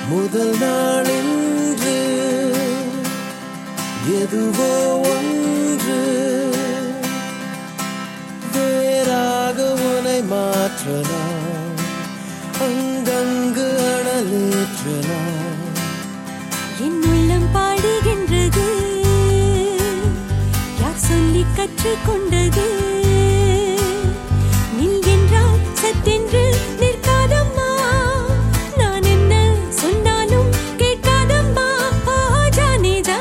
முதல் நாளின்று எதுவோ ஒன்று வேறாக உனை மாற்றலாம் அங்கங்கு அனலேற்றலாம் என் உள்ளம் பாடுகின்றது யார் சொல்லி கற்றுக்கொண்டது நில் என்றால் சட்டென்று நிற்காதம்மா நான் என்ன சொன்னாலும் கேட்காதம்மா ஜானே ஜா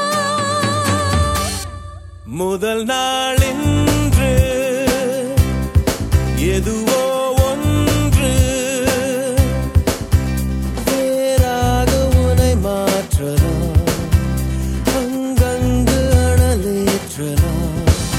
முதல் நாளின்று எதுவோ ஒன்று வேறாக உனை மாற்றலாம் அங்கங்கு அனலேற்றலாம்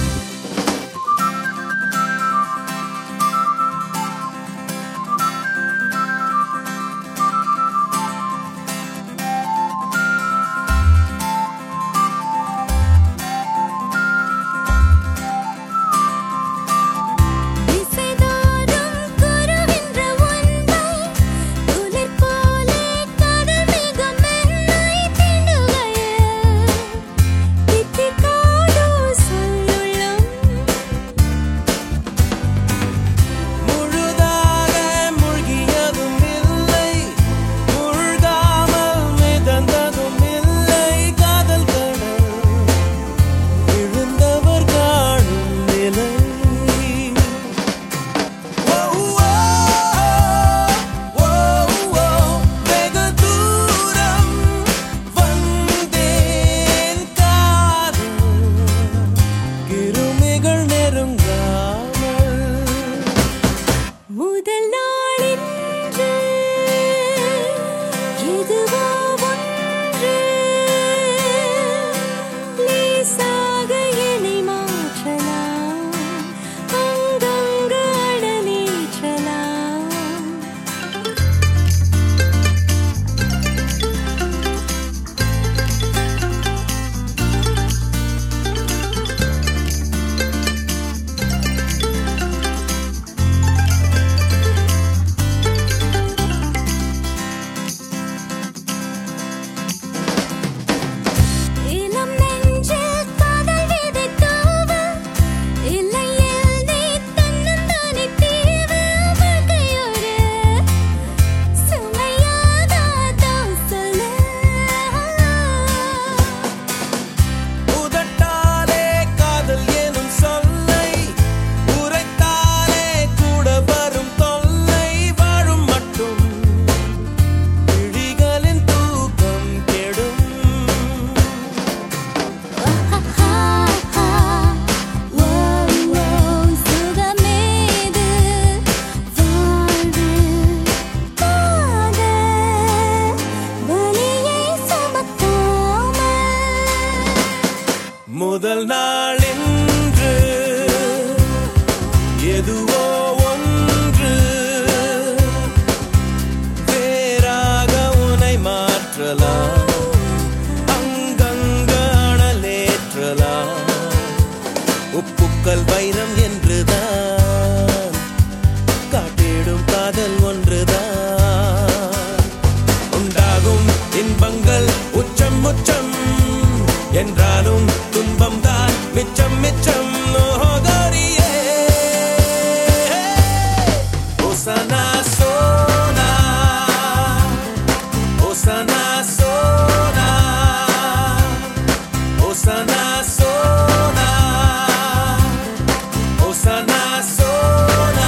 திசைதாரும் குருவின்ற உன்னை துளிர் போலே கடல் மேகம் என்னை தீண்டுகையில் தித்திக்காதோ சொல்லுள்ளம் முழுதாக மூழ்கியதும் இல்லை முழுகாமல் மிதந்ததும் இல்லை காதல் கடல் விழுந்தவர் காணும் நிலை ஓ, ஓ, ஓ, ஓ, வெகு தூரம் வந்தேன் காதல் கிருமிகள் நெருங்காமல் முதல் நாளின்று எதுவோ ஒன்று லேசாக என்னை மாற்றலாம் அங்கங்கு அடலேற்றலாம் இளம் நெஞ்சில் காதல் விதை தூவ இல்லையில் நீ தன்னந்தானே தீவு வாழ்க்கையோடு சுமையாகாதான் சொல்லு உதட்டாலே காதல் எனும் சொல்லை உரைத்தாலே கூட வரும் தொல்லை வாழும் மட்டும் விழிகளின் தூக்கம் கெடும் சுகமேது வாழ்வு காதல் வலியை சுமக்காமல் முதல் நாளின்று எதுவோ ஒன்று வேறாக உனை மாற்றலாம் அங்கங்க அனலேற்றலாம் உப்புக்கள் வைரம் என்றுதான் காட்டிடும் காதல் ஒன்றுதான் உண்டாகும் இன்பங்கள் உச்சம் உச்சம் என்றாலும் துன்பம் தான் மிச்சம் மிச்சம் ஓகோரியே ஓசனா சோனா ஓசனா சோனா ஓசனா சோனா ஓசனா சோனா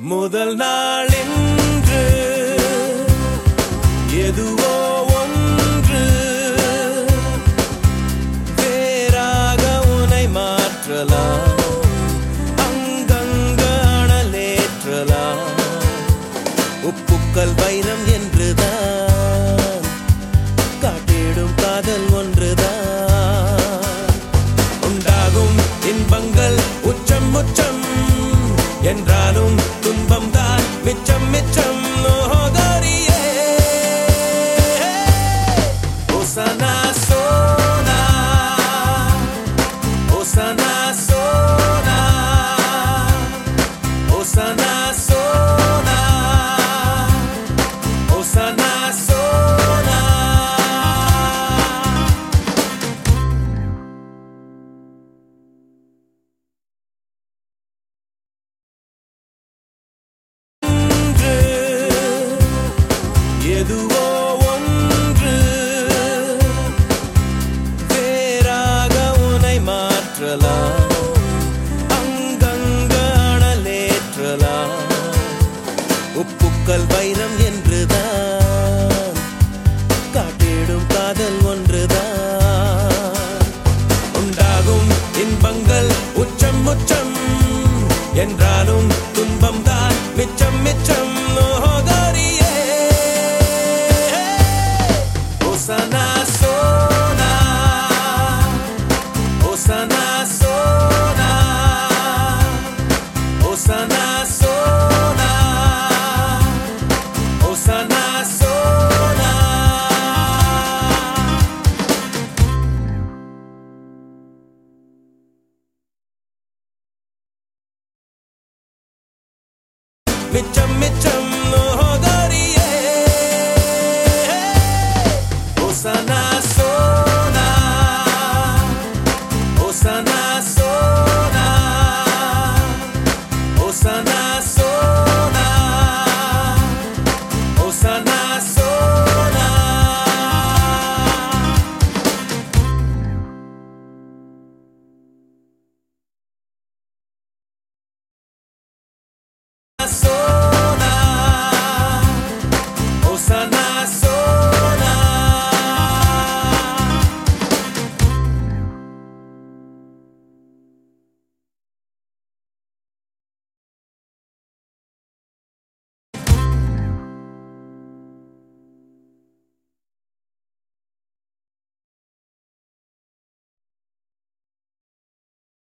முதல் நாள் என்று எதுவோ ஒன்று வேறாக உனை மாற்றலாம் அங்கங்க அனலேற்றலாம் உப்புக்கள் வைரம் என்றுதான் காட்டிடும் காதல் ஒன்றுதான் உண்டாகும் இன்பங்கள் உச்சம் உச்சம் என்றாலும் துன்பம் தான் மிச்சம் மிச்சம் ஓகோரியே ஓசனா சோனா ஓசனா சோனா ஓசனா சோனா ஓசனா சோனா ஒன்று எதுவோ ஒன்று வேறாக உனை மாற்றலாம் அங்கங்க அனலேற்றலாம் உப்புக்கள் வைரம் என்றுதான் காட்டிடும் காதல் ஒன்றுதான் உண்டாகும் இன்பங்கள் உச்சம் உச்சம் என்றாலும் துன்பம் தான் மிச்சம் மிச்சம் ஓகோரியே ஓசனா சோனா ஓசனா சோனா ஓசனா சோனா ஓசனா சோனா மிச்சம் மிச்சம்